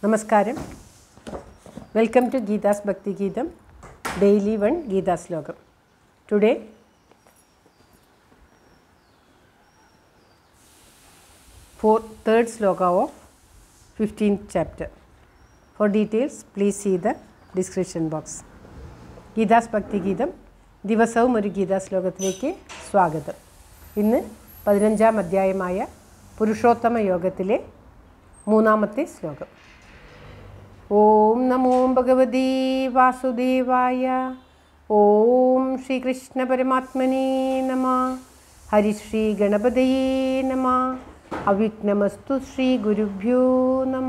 നമസ്കാരം welcome to Geetha's ഭക്തി ഗീതം daily one Gita shlokam today for third shloka of fifteenth chapter for details please see the description box ഗീതാസ് ഭക്തി ഗീതം ദിവസവും ഒരു ഗീതാ ശ്ലോകത്തിലേക്ക് സ്വാഗതം ഇന്ന് പതിനഞ്ചാം അധ്യായമായ പുരുഷോത്തമ യോഗത്തിലെ മൂന്നാമത്തെ ശ്ലോകം ഓം നമോ ഭഗവതി വാസുദേവായ ഓം ശ്രീകൃഷ്ണ പരമാത്മനേ നമ ഹരിശ്രീ ഗണപതയേ നമ അവിഘ്നമസ്തു ശ്രീ ഗുരുഭ്യോ നമ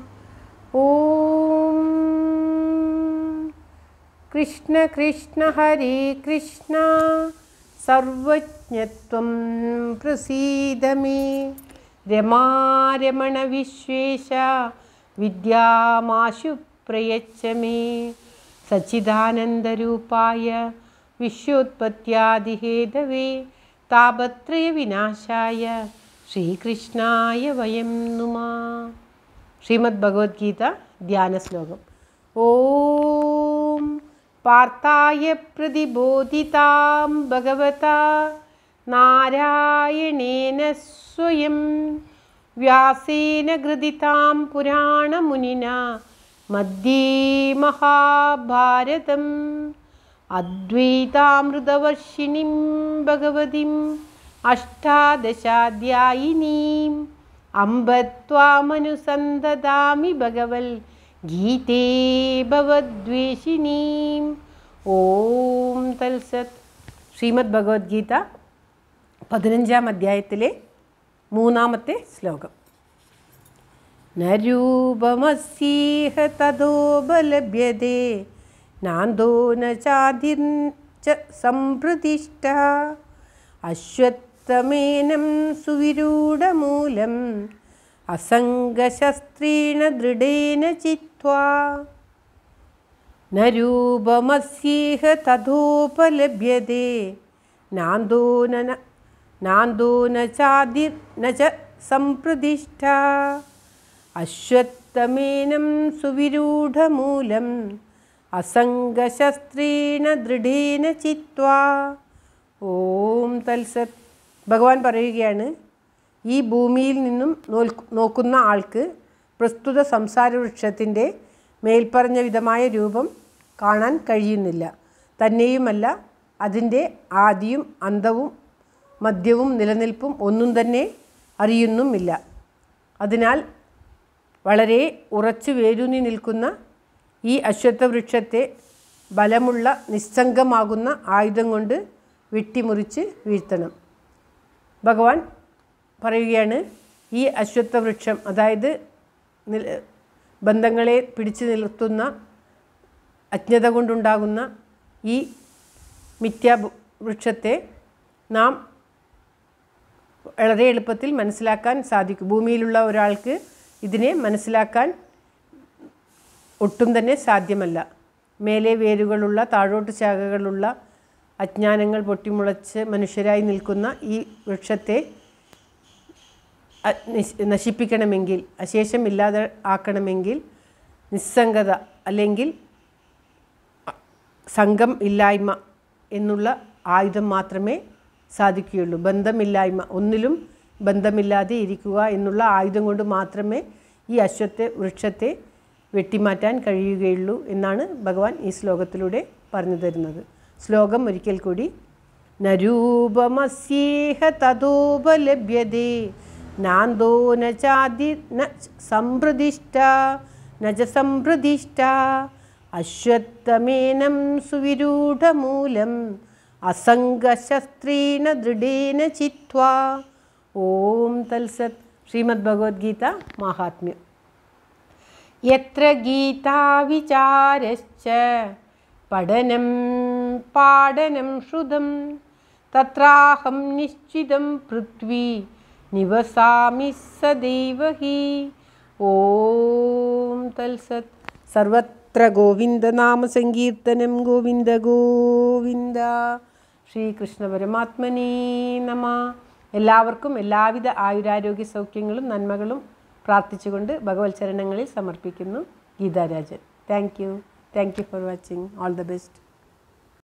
ഓം കൃഷ്ണ കൃഷ്ണ ഹരേ കൃഷ്ണ സർവജ്ഞത്വം പ്രസീദ മേ രമാരമണ വിശ്വേശ വിദ്യാമാശു പ്രയച്ഛ മേ സച്ചിദാനന്ദരൂപായ വിശ്വോത്പത്യാദിഹേതവേ താപത്രയവിനാശായ ശ്രീകൃഷ്ണായ വയം നുമാ ശ്രീമദ് ഭഗവത്ഗീത ധ്യാന ശ്ലോകം ഓം പാർത്ഥായ പ്രതിബോധിതാം ഭഗവത നാരായണേന സ്വയം വ്യാസേന ഗൃതിതാം പുരാണമുനിന മധ്യേ മഹാഭാരതം അദ്വൈതാമൃതവർഷിണിം ഭഗവതിം അഷ്ടാദശാധ്യായിനീം അമ്പ ത്വാമനുസന്തതാമി ഭഗവൽ ഗീതേ ഭവദ്വേഷിണീം ഓം തൽസത് ശ്രീമദ് ഭഗവത്ഗീത പതിനഞ്ചാം അധ്യായത്തിലെ മൂന്നാമത്തെ ശ്ലോകം നരൂപമസ്യേഹ തഥോപലഭ്യതേ നാന്തോ ന ചാതിർച്ച സംപ്രതിഷ്ഠ അശ്വത്ഥമേനം സുവിരൂഢമൂലം അസംഗശസ്ത്രീണ ദൃഢേന ചിത്വാ ന രൂപമസ്യേഹ തഥോപലഭ്യതേ നാന്തോ ന നാന്തോ ന ചാതിർ ന ച സംപ്രതിഷ്ഠ അശ്വത്ഥമേനം സുവിരൂഢമൂലം അസംഗശസ്ത്രീണ ദൃഢേന ചിത്വാ ഓം തൽസത് ഭഗവാൻ പറയുകയാണ് ഈ ഭൂമിയിൽ നിന്നും നോക്കുന്ന ആൾക്ക് പ്രസ്തുത സംസാര വൃക്ഷത്തിൻ്റെ മേൽപ്പറഞ്ഞ വിധമായ രൂപം കാണാൻ കഴിയുന്നില്ല തന്നെയുമല്ല അതിൻ്റെ ആദിയും അന്തവും മധ്യവും നിലനിൽപ്പും ഒന്നും തന്നെ അറിയുന്നുമില്ല അതിനാൽ വളരെ ഉറച്ചു വേരൂന്നി നിൽക്കുന്ന ഈ അശ്വത്ഥവൃക്ഷത്തെ ബലമുള്ള നിസ്സംഗമാകുന്ന ആയുധം കൊണ്ട് വെട്ടിമുറിച്ച് വീഴ്ത്തണം ഭഗവാൻ പറയുകയാണ് ഈ അശ്വത്ഥവൃക്ഷം അതായത് ബന്ധങ്ങളെ പിടിച്ചു നിർത്തുന്ന അജ്ഞത കൊണ്ടുണ്ടാകുന്ന ഈ മിഥ്യാ വൃക്ഷത്തെ നാം വളരെ എളുപ്പത്തിൽ മനസ്സിലാക്കാൻ സാധിക്കും ഭൂമിയിലുള്ള ഒരാൾക്ക് ഇതിനെ മനസ്സിലാക്കാൻ ഒട്ടും തന്നെ സാധ്യമല്ല മേലെ വേരുകളുള്ള താഴോട്ട് ശാഖകളുള്ള അജ്ഞാനങ്ങൾ പൊട്ടിമുളച്ച് മനുഷ്യരായി നിൽക്കുന്ന ഈ വൃക്ഷത്തെ നശിപ്പിക്കണമെങ്കിൽ അശേഷം ഇല്ലാതെ ആക്കണമെങ്കിൽ നിസ്സംഗത അല്ലെങ്കിൽ സംഘം ഇല്ലായ്മ എന്നുള്ള ആയുധം മാത്രമേ സാധിക്കുകയുള്ളൂ ബന്ധമില്ലായ്മ ഒന്നിലും ബന്ധമില്ലാതെ ഇരിക്കുക എന്നുള്ള ആയുധം കൊണ്ട് മാത്രമേ ഈ അശ്വത്തെ വൃക്ഷത്തെ വെട്ടിമാറ്റാൻ കഴിയുകയുള്ളൂ എന്നാണ് ഭഗവാൻ ഈ ശ്ലോകത്തിലൂടെ പറഞ്ഞു തരുന്നത് ശ്ലോകം ഒരിക്കൽ കൂടി നരൂപമസ്യേഹ തഥോപലഭ്യതേ നാന്തോ ന ചാതി ന സംപ്രതിഷ്ഠ ന ച സംപ്രതിഷ്ഠ അശ്വത്ഥമേനം സുവിരൂഢമൂലം അസംഗശസ്ത്രീണ ദൃഢേന ചിത്വാ ഓം തൽസത് ശ്രീമദ് ഭഗവത്ഗീത മാഹാത്മ്യം യത്ര ഗീതാവിചാരശ്ച പഠനം പാഠനം ശ്രുതം തത്രാഹം നിശ്ചിതം പൃഥ്വി നിവസാമി സദൈവ ഹി ഓം തൽസത് സർവത്ര ഗോവിന്ദനാമസങ്കീർത്തനം ഗോവിന്ദ ഗോവിന്ദ ശ്രീകൃഷ്ണ പരമാത്മനേ നമ എല്ലാവർക്കും എല്ലാവിധ ആയുരാരോഗ്യ സൗഖ്യങ്ങളും നന്മകളും പ്രാർത്ഥിച്ചുകൊണ്ട് ഭഗവത് ചരണങ്ങളിൽ സമർപ്പിക്കുന്നു Geetharajan thank you thank you for watching all the best